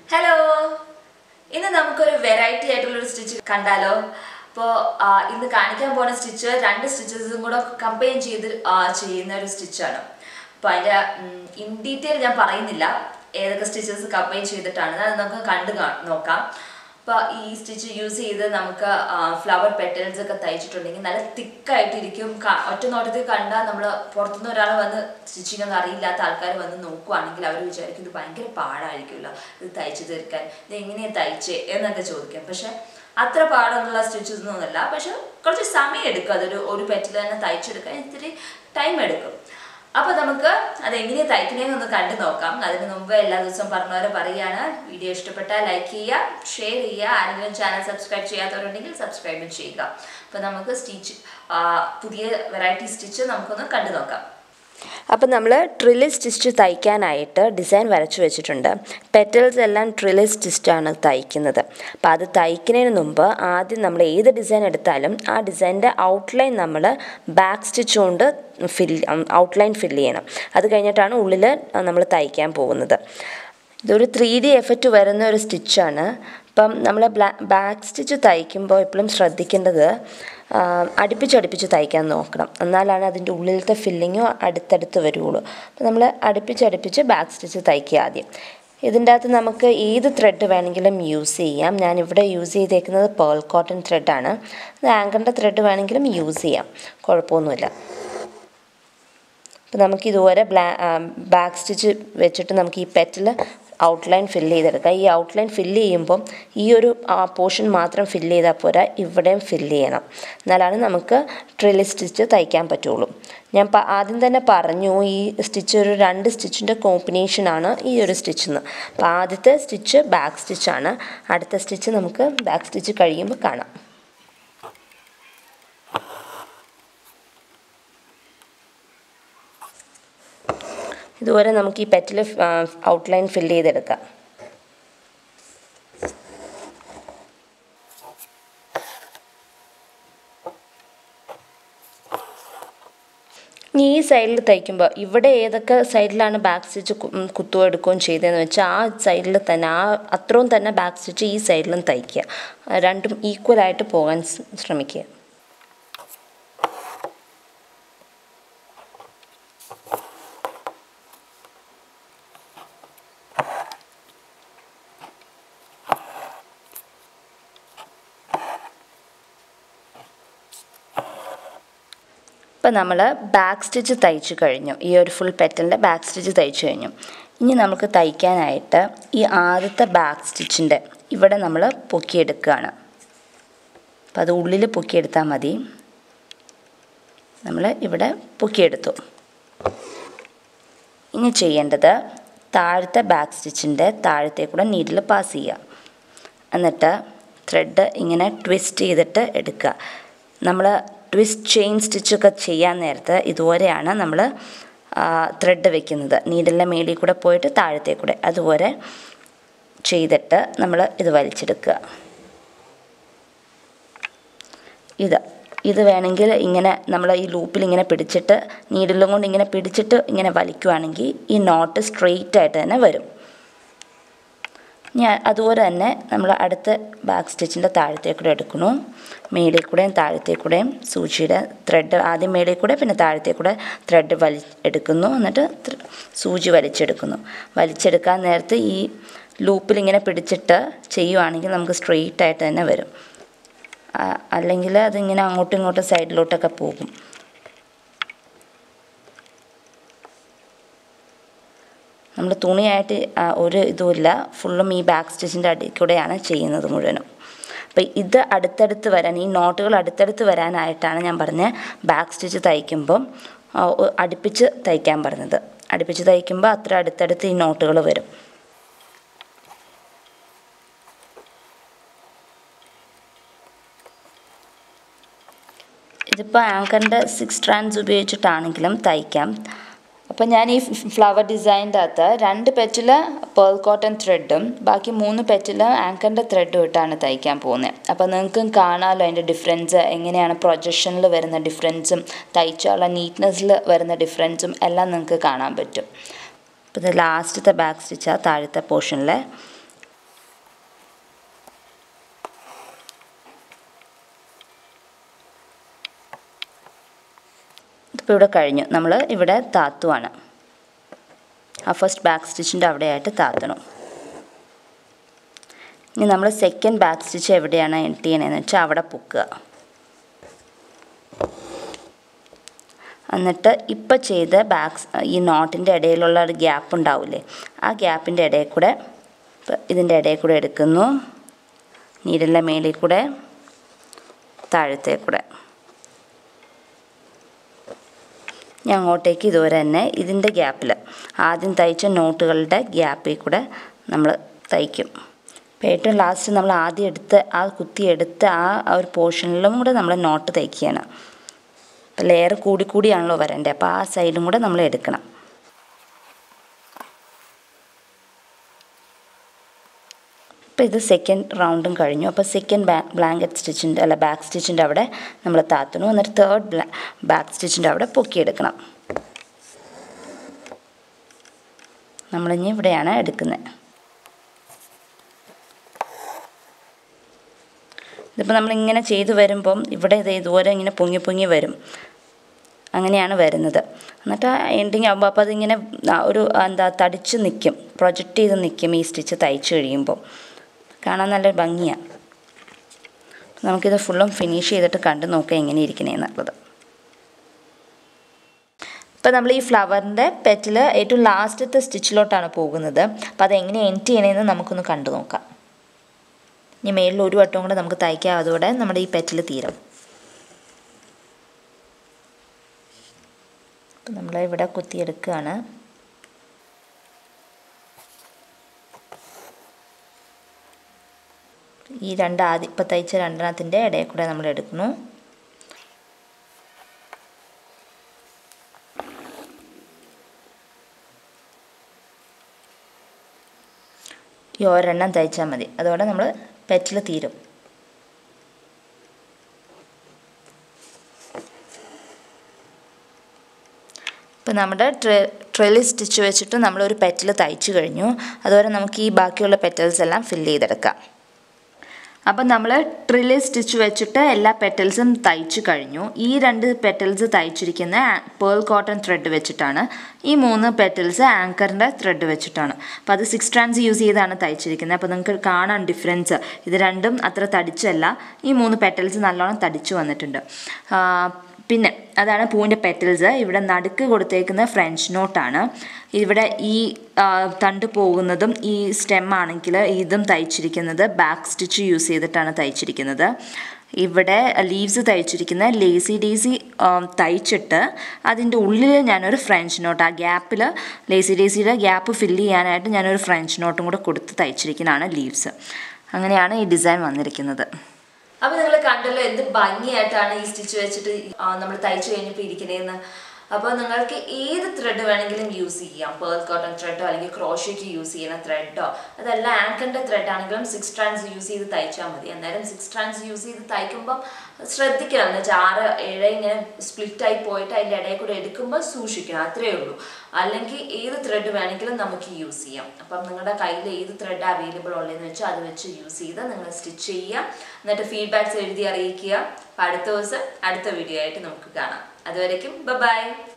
hello ഇന്ന് നമുക്കൊരു variety ആയിട്ടുള്ളൊരു സ്റ്റിച്ച് കണ്ടാലോ അപ്പോൾ ഇന്ന് കാണിക്കാൻ പോകുന്ന സ്റ്റിച്ച് രണ്ട് സ്റ്റിച്ചസും കൂടെ കമ്പൈൻ ചെയ്ത് ആ, ചെയ്യുന്ന ഒരു സ്റ്റിച്ചാണ് അപ്പോൾ അതിൻ്റെ ഇൻ ഡീറ്റെയിൽ ഞാൻ പറയുന്നില്ല ഏതൊക്കെ സ്റ്റിച്ചസ് കമ്പൈൻ ചെയ്തിട്ടാണ് അത് നമുക്ക് കണ്ടു കാ- നോക്കാം അപ്പോൾ ഈ സ്റ്റിച്ച് യൂസ് ചെയ്ത് നമുക്ക് ഫ്ലവർ പെറ്റൽസ് ഒക്കെ തയ്ച്ചിട്ടുണ്ടെങ്കിൽ നല്ല തിക്കായിട്ടിരിക്കും ഒറ്റ നോട്ടത്തിൽ കണ്ടാൽ നമ്മൾ പുറത്തുനിന്ന് ഒരാൾ വന്ന് സ്റ്റിച്ചിങ് ഒന്നും അറിയില്ലാത്ത ആൾക്കാർ വന്ന് നോക്കുവാണെങ്കിൽ അവർ വിചാരിക്കും ഇത് ഭയങ്കര പാടായിരിക്കുമല്ലോ ഇത് തയ്ച്ചു തീർക്കാൻ ഇത് എങ്ങനെയാണ് തയ്ച്ചേ എന്നൊക്കെ ചോദിക്കാം പക്ഷെ അത്ര പാടൊന്നുള്ള സ്റ്റിച്ചസ് ഒന്നുമല്ല പക്ഷെ കുറച്ച് സമയം എടുക്കും അതൊരു ഒരു പെറ്റിൽ തന്നെ തയ്ച്ചെടുക്കാൻ ഇത്തിരി ടൈം എടുക്കും അപ്പൊ നമുക്ക് അത് എങ്ങനെയാണ് തയ്ക്കണേന്നൊന്ന് കണ്ടു നോക്കാം അതിന് മുമ്പ് എല്ലാ ദിവസവും പറഞ്ഞവരെ പറയുകയാണ് വീഡിയോ ഇഷ്ടപ്പെട്ടാൽ ലൈക്ക് ചെയ്യുക ഷെയർ ചെയ്യുക ആരെങ്കിലും ചാനൽ സബ്സ്ക്രൈബ് ചെയ്യാത്തവരുണ്ടെങ്കിൽ സബ്സ്ക്രൈബ് ചെയ്യുക അപ്പൊ നമുക്ക് സ്റ്റിച്ച് പുതിയ വെറൈറ്റി സ്റ്റിച്ച് നമുക്കൊന്ന് കണ്ടു നോക്കാം അപ്പം നമ്മൾ ട്രില്ല് സ്റ്റിച്ച് തയ്ക്കാനായിട്ട് ഡിസൈൻ വരച്ചു വെച്ചിട്ടുണ്ട് പെറ്റൽസ് എല്ലാം ട്രില്ല് സ്റ്റിച്ചാണ് തയ്ക്കുന്നത് അപ്പോൾ അത് തയ്ക്കുന്നതിന് മുമ്പ് ആദ്യം നമ്മൾ ഏത് ഡിസൈൻ എടുത്താലും ആ ഡിസൈൻ്റെ ഔട്ട്ലൈൻ നമ്മൾ ബാക്ക് സ്റ്റിച്ച് കൊണ്ട് ഫിൽ ഔട്ട്ലൈൻ ഫില്ല് ചെയ്യണം അത് കഴിഞ്ഞിട്ടാണ് ഉള്ളിൽ നമ്മൾ തയ്ക്കാൻ പോകുന്നത് ഇതൊരു ത്രീ ഡി എഫക്റ്റ് വരുന്ന ഒരു സ്റ്റിച്ചാണ് അപ്പം നമ്മൾ ബ്ലാ ബാക്ക് സ്റ്റിച്ച് തയ്ക്കുമ്പോൾ എപ്പോഴും ശ്രദ്ധിക്കേണ്ടത് ആ, അടുപ്പിച്ചടുപ്പിച്ച് തയ്ക്കാൻ നോക്കണം എന്നാലാണ് അതിൻ്റെ ഉള്ളിലത്തെ ഫില്ലിങ്ങും അടുത്തടുത്ത് വരുള്ളൂ അപ്പോൾ നമ്മൾ അടുപ്പിച്ചടുപ്പിച്ച് ബാക്ക് സ്റ്റിച്ച് തയ്ക്കുക ആദ്യം ഇതിൻ്റെ അകത്ത് നമുക്ക് ഏത് ത്രെഡ് വേണമെങ്കിലും യൂസ് ചെയ്യാം ഞാനിവിടെ യൂസ് ചെയ്തേക്കുന്നത് പേൾ കോട്ടൺ ത്രെഡാണ് അത് ആങ്കറിൻ്റെ ത്രെഡ് വേണമെങ്കിലും യൂസ് ചെയ്യാം കുഴപ്പമൊന്നുമില്ല അപ്പോൾ നമുക്ക് ഇതുപോലെ ബ്ലാ ബാക്ക് സ്റ്റിച്ച് വെച്ചിട്ട് നമുക്ക് ഈ പെറ്റിൽ ഔട്ട്ലൈൻ ഫില്ല് ചെയ്തെടുക്കാം ഈ ഔട്ട്ലൈൻ ഫില്ല് ചെയ്യുമ്പം ഈ ഒരു പോർഷൻ മാത്രം ഫില്ല് ചെയ്താൽ പോരാ ഇവിടെയും ഫില്ല് ചെയ്യണം എന്നാലാണ് നമുക്ക് ട്രില്ല് സ്റ്റിച്ച് തയ്ക്കാൻ പറ്റുള്ളൂ ഞാൻ പ- ആദ്യം തന്നെ പറഞ്ഞു ഈ സ്റ്റിച്ച് ഒരു രണ്ട് സ്റ്റിച്ചിൻ്റെ കോമ്പിനേഷനാണ് ഈ ഒരു സ്റ്റിച്ച് എന്ന് അപ്പോൾ ആദ്യത്തെ സ്റ്റിച്ച് ബാക്ക് സ്റ്റിച്ചാണ് അടുത്ത സ്റ്റിച്ച് നമുക്ക് ബാക്ക് സ്റ്റിച്ച് കഴിയുമ്പോൾ കാണാം ഇതുപോലെ നമുക്ക് ഈ പെറ്റിൽ ഔട്ട്ലൈൻ ഫില്ല് ചെയ്തെടുക്കാം ഇനി ഈ സൈഡിൽ തയ്ക്കുമ്പോൾ ഇവിടെ ഏതൊക്കെ സൈഡിലാണ് ബാക്ക് സ്റ്റിച്ച് കുത്തുകയോ എടുക്കുകയും ചെയ്തതെന്ന് വെച്ചാൽ ആ സൈഡിൽ തന്നെ ആ അത്രയും തന്നെ ബാക്ക് സ്റ്റിച്ച് ഈ സൈഡിലും തയ്ക്കുക ആ രണ്ടും ഈക്വലായിട്ട് പോകാൻ സ് ശ്രമിക്കുക ഇപ്പം നമ്മൾ ബാക്ക് സ്റ്റിച്ച് തയ്ച്ചു കഴിഞ്ഞു ഈ ഒരു ഫുൾ പെറ്റലിൻ്റെ ബാക്ക് സ്റ്റിച്ച് തയ്ച്ചു കഴിഞ്ഞു ഇനി നമുക്ക് തയ്ക്കാനായിട്ട് ഈ ആദ്യത്തെ ബാക്ക് സ്റ്റിച്ചിൻ്റെ ഇവിടെ നമ്മൾ പൊക്കിയെടുക്കുകയാണ് അപ്പം അത് ഉള്ളിൽ പൊക്കിയെടുത്താൽ മതി നമ്മൾ ഇവിടെ പൊക്കിയെടുത്തു ഇനി ചെയ്യേണ്ടത് താഴത്തെ ബാക്ക് സ്റ്റിച്ചിൻ്റെ താഴത്തെ കൂടെ നീഡിൽ പാസ് ചെയ്യുക എന്നിട്ട് ത്രെഡ് ഇങ്ങനെ ട്വിസ്റ്റ് ചെയ്തിട്ട് എടുക്കുക നമ്മൾ ട്വിസ്റ്റ് ചെയിൻ സ്റ്റിച്ചൊക്കെ ചെയ്യാൻ നേരത്ത് ഇതുപോലെയാണ് നമ്മൾ ത്രെഡ് വെക്കുന്നത് നീഡിലെ മേളിൽ കൂടെ പോയിട്ട് താഴത്തെ കൂടെ അതുപോലെ ചെയ്തിട്ട് നമ്മൾ ഇത് വലിച്ചെടുക്കുക ഇത് ഇത് വേണമെങ്കിൽ ഇങ്ങനെ നമ്മൾ ഈ ലൂപ്പിൽ ഇങ്ങനെ പിടിച്ചിട്ട് നീഡിലും കൊണ്ട് ഇങ്ങനെ പിടിച്ചിട്ട് ഇങ്ങനെ വലിക്കുവാണെങ്കിൽ ഈ നോട്ട് സ്ട്രെയിറ്റ് ആയിട്ട് തന്നെ വരും ഞാൻ അതുപോലെ തന്നെ നമ്മൾ അടുത്ത ബാക്ക് സ്റ്റിച്ചിൻ്റെ താഴത്തെ കൂടെ എടുക്കണു മേളിൽ കൂടെയും താഴത്തെ കൂടെയും സൂചിയുടെ ത്രെഡ് ആദ്യം മേളിൽ കൂടെ പിന്നെ താഴത്തെ കൂടെ ത്രെഡ് വലി എടുക്കുന്നു എന്നിട്ട് ത്ര- സൂചി വലിച്ചെടുക്കുന്നു വലിച്ചെടുക്കാൻ നേരത്ത് ഈ ലൂപ്പിൽ ഇങ്ങനെ പിടിച്ചിട്ട് ചെയ്യുവാണെങ്കിൽ നമുക്ക് സ്ട്രെയിറ്റ് ആയിട്ട് തന്നെ വരും ആ- അല്ലെങ്കിൽ അതിങ്ങനെ അങ്ങോട്ടും ഇങ്ങോട്ടും സൈഡിലോട്ടൊക്കെ പോകും നമ്മൾ തുണിയായിട്ട് ആ, ഒരു ഇതുമില്ല ഫുള്ളും ഈ ബാക്ക് സ്റ്റിച്ചിൻ്റെ അടിയിൽ കൂടെയാണ് ചെയ്യുന്നത് മുഴുവനും അപ്പോൾ ഇത് അടുത്തടുത്ത് വരാൻ ഈ നോട്ടുകൾ അടുത്തടുത്ത് വരാനായിട്ടാണ് ഞാൻ പറഞ്ഞ ബാക്ക് സ്റ്റിച്ച് തയ്ക്കുമ്പം ആ, ഒ- അടുപ്പിച്ച് തയ്ക്കാൻ പറഞ്ഞത് അടുപ്പിച്ച് തയ്ക്കുമ്പോൾ അത്ര അടുത്തടുത്ത് ഈ നോട്ടുകൾ വരും ഇതിപ്പോൾ ആങ്കറിൻ്റെ സിക്സ് സ്ട്രാൻഡ്സ് ഉപയോഗിച്ചിട്ടാണെങ്കിലും തയ്ക്കാം അപ്പോൾ ഞാൻ ഈ ഫ്ലവർ ഡിസൈൻ്റെ അകത്ത് രണ്ട് പെറ്റിൽ പേൾ കോട്ടൺ ത്രെഡും ബാക്കി മൂന്ന് പെറ്റിൽ ആങ്കറിൻ്റെ ത്രെഡും ഇട്ടാണ് തയ്ക്കാൻ പോകുന്നത് അപ്പോൾ നിങ്ങൾക്കും കാണാമല്ലോ അതിൻ്റെ ഡിഫറൻസ് എങ്ങനെയാണ് പ്രൊജക്ഷനിൽ വരുന്ന ഡിഫറൻസും തയ്ച്ചുള്ള നീറ്റ്നെസ്സിൽ വരുന്ന ഡിഫറൻസും എല്ലാം നിങ്ങൾക്ക് കാണാൻ പറ്റും അപ്പോൾ ഇത് ലാസ്റ്റത്തെ ബാക്ക് സ്റ്റിച്ചാണ് താഴത്തെ പോർഷനിലെ അപ്പോൾ ഇവിടെ കഴിഞ്ഞു നമ്മൾ ഇവിടെ താത്തുവാണ് ആ ഫസ്റ്റ് ബാക്ക് സ്റ്റിച്ചിൻ്റെ അവിടെയായിട്ട് താത്തണം ഇനി നമ്മൾ സെക്കൻഡ് ബാക്ക് സ്റ്റിച്ച് എവിടെയാണ് എൻഡ് ചെയ്യണതെന്ന് വെച്ചാൽ അവിടെ പൊക്കുക എന്നിട്ട് ഇപ്പം ചെയ്ത ബാക്ക് ഈ നോട്ടിൻ്റെ ഇടയിലുള്ള ഒരു ഗ്യാപ്പ് ഉണ്ടാവില്ലേ ആ ഗ്യാപ്പിൻ്റെ ഇടയിൽ കൂടെ ഇപ്പം ഇതിൻ്റെ ഇടയിൽ കൂടെ എടുക്കുന്നു നീരിൻ്റെ മേളിൽ കൂടെ താഴത്തെ കൂടെ ഇനി അങ്ങോട്ടേക്ക് ഇതുവരെ തന്നെ ഇതിൻ്റെ ഗ്യാപ്പിൽ ആദ്യം തയ്ച്ച നോട്ടുകളുടെ ഗ്യാപ്പിൽ കൂടെ നമ്മൾ തയ്ക്കും അപ്പോൾ ഏറ്റവും ലാസ്റ്റ് നമ്മൾ ആദ്യം എടുത്ത് ആ കുത്തി എടുത്ത് ആ ആ ഒരു പോർഷനിലും കൂടെ നമ്മൾ നോട്ട് തയ്ക്കുകയാണ് അപ്പോൾ ലെയർ കൂടി കൂടിയാണല്ലോ വരേണ്ടത് അപ്പോൾ ആ സൈഡും കൂടെ നമ്മൾ എടുക്കണം അപ്പോൾ ഇത് സെക്കൻഡ് റൗണ്ടും കഴിഞ്ഞു അപ്പോൾ സെക്കൻഡ് ബാ ബ്ലാങ്കറ്റ് സ്റ്റിച്ചിൻ്റെ അല്ല ബാക്ക് സ്റ്റിച്ചിൻ്റെ അവിടെ നമ്മൾ താത്തണു എന്നിട്ട് തേർഡ് ബ്ലാ ബാക്ക് സ്റ്റിച്ചിൻ്റെ അവിടെ പൊക്കിയെടുക്കണം നമ്മളിനി ഇവിടെയാണ് എടുക്കുന്നത് ഇതിപ്പോൾ നമ്മളിങ്ങനെ ചെയ്തു വരുമ്പം ഇവിടെ ഇത് ഇതുപോലെ ഇങ്ങനെ പൊങ്ങി പൊങ്ങി വരും അങ്ങനെയാണ് വരുന്നത് എന്നിട്ട് എൻഡിങ് ആകുമ്പോൾ അപ്പോൾ അതിങ്ങനെ ആ ഒരു എന്താ തടിച്ച് നിൽക്കും പ്രൊജക്റ്റ് ചെയ്ത് നിൽക്കും ഈ സ്റ്റിച്ച് തയ്ച്ച് കഴിയുമ്പോൾ കാണാൻ നല്ല ഭംഗിയാണ് നമുക്കിത് ഫുള്ളും ഫിനിഷ് ചെയ്തിട്ട് കണ്ടു നോക്കാം എങ്ങനെ ഇരിക്കണേന്നുള്ളത് ഇപ്പോൾ നമ്മൾ ഈ ഫ്ലവറിൻ്റെ പെറ്റിൽ ഏറ്റവും ലാസ്റ്റത്തെ സ്റ്റിച്ചിലോട്ടാണ് പോകുന്നത് അപ്പോൾ അത് എങ്ങനെ എൻഡ് ചെയ്യണമെന്ന് നമുക്കൊന്ന് കണ്ടു നോക്കാം ഇനി മേളിൽ ഒരു വട്ടവും കൂടെ നമുക്ക് തയ്ക്കാം അതോടെ നമ്മുടെ ഈ പെറ്റിൽ തീരും അപ്പം നമ്മൾ ഇവിടെ കുത്തിയെടുക്കുകയാണ് ഈ രണ്ട് ആദ്യം ഇപ്പം തയ്ച്ച രണ്ടെണ്ണത്തിൻ്റെ ഇടയിൽ കൂടെ നമ്മൾ എടുക്കുന്നു ഈ ഒരെണ്ണം തയ്ച്ചാൽ മതി അതോടെ നമ്മൾ പെറ്റിൽ തീരും ഇപ്പം നമ്മുടെ ട്രെ ട്രെലി സ്റ്റിച്ച് വെച്ചിട്ട് നമ്മളൊരു പെറ്റൽ തയ്ച്ചു കഴിഞ്ഞു അതുപോലെ നമുക്ക് ഈ ബാക്കിയുള്ള പെറ്റൽസ് എല്ലാം ഫില്ല് ചെയ്തെടുക്കാം അപ്പം നമ്മൾ ട്രില് സ്റ്റിച്ച് വെച്ചിട്ട് എല്ലാ പെറ്റൽസും തയ്ച്ചു കഴിഞ്ഞു ഈ രണ്ട് പെറ്റൽസ് തയ്ച്ചിരിക്കുന്ന പേൾ കോട്ടൺ ത്രെഡ് വെച്ചിട്ടാണ് ഈ മൂന്ന് പെറ്റൽസ് ആങ്കറിൻ്റെ ത്രെഡ് വെച്ചിട്ടാണ് അപ്പോൾ അത് സിക്സ് ട്രാൻസ് യൂസ് ചെയ്താണ് തയ്ച്ചിരിക്കുന്നത് അപ്പോൾ നിങ്ങൾക്ക് കാണാൻ ഡിഫറൻസ് ഇത് രണ്ടും അത്ര തടിച്ചല്ല ഈ മൂന്ന് പെറ്റൽസ് നല്ലോണം തടിച്ചു വന്നിട്ടുണ്ട് ആ, പിന്നെ അതാണ് പൂവിൻ്റെ പെറ്റൽസ് ഇവിടെ നടുക്ക് കൊടുത്തേക്കുന്ന ഫ്രഞ്ച് നോട്ടാണ് ഇവിടെ ഈ ആ, തണ്ട് പോകുന്നതും ഈ സ്റ്റെം ആണെങ്കിൽ ഇതും തയ്ച്ചിരിക്കുന്നത് ബാക്ക് സ്റ്റിച്ച് യൂസ് ചെയ്തിട്ടാണ് തയ്ച്ചിരിക്കുന്നത് ഇവിടെ ലീവ്സ് തയ്ച്ചിരിക്കുന്ന ലേസി ഡേസി തയ്ച്ചിട്ട് അതിൻ്റെ ഉള്ളിൽ ഞാനൊരു ഫ്രഞ്ച് നോട്ട് ആ ഗ്യാപ്പിൽ ലേസി ഡേസിയുടെ ഗ്യാപ്പ് ഫില്ല് ചെയ്യാനായിട്ട് ഞാനൊരു ഫ്രഞ്ച് നോട്ടും കൂടെ കൊടുത്ത് തയ്ച്ചിരിക്കുന്നതാണ് ലീവ്സ് അങ്ങനെയാണ് ഈ ഡിസൈൻ വന്നിരിക്കുന്നത് അപ്പൊ നിങ്ങൾ കണ്ടല്ലോ എന്ത് ഭംഗിയായിട്ടാണ് ഈ സ്റ്റിച്ച് വെച്ചിട്ട് നമ്മൾ തയ്ച്ചു കഴിഞ്ഞപ്പോൾ ഇരിക്കണേന്ന് അപ്പോൾ നിങ്ങൾക്ക് ഏത് ത്രെഡ് വേണമെങ്കിലും യൂസ് ചെയ്യാം പേൾ കോട്ടൺ ത്രെഡോ അല്ലെങ്കിൽ ക്രോഷയ്ക്ക് യൂസ് ചെയ്യുന്ന ത്രെഡോ അതല്ല ആങ്കറിന്റെ ത്രെഡ് ആണെങ്കിലും സിക്സ് ട്രാൻസ് യൂസ് ചെയ്ത് തയ്ച്ചാൽ മതി അന്നേരം സിക്സ് ട്രാൻസ് യൂസ് ചെയ്ത് തയ്ക്കുമ്പോൾ ശ്രദ്ധിക്കണം എന്ന് വെച്ചാൽ ആറ് ഏഴ് ഇങ്ങനെ സ്പ്ലിറ്റ് ആയി പോയിട്ട് അതിൻ്റെ ഇടയിൽ കൂടെ എടുക്കുമ്പോൾ സൂക്ഷിക്കണം അത്രയേ ഉള്ളൂ അല്ലെങ്കിൽ ഏത് ത്രെഡ് വേണമെങ്കിലും നമുക്ക് യൂസ് ചെയ്യാം അപ്പം നിങ്ങളുടെ കയ്യിൽ ഏത് ത്രെഡ് അവൈലബിൾ ഉള്ളതെന്ന് വെച്ചാൽ അത് വെച്ച് യൂസ് ചെയ്ത് നിങ്ങൾ സ്റ്റിച്ച് ചെയ്യുക എന്നിട്ട് ഫീഡ്ബാക്ക്സ് എഴുതി അറിയിക്കുക അപ്പം അടുത്ത ദിവസം അടുത്ത വീഡിയോ ആയിട്ട് നമുക്ക് കാണാം അതുവരയ്ക്കും ബൈ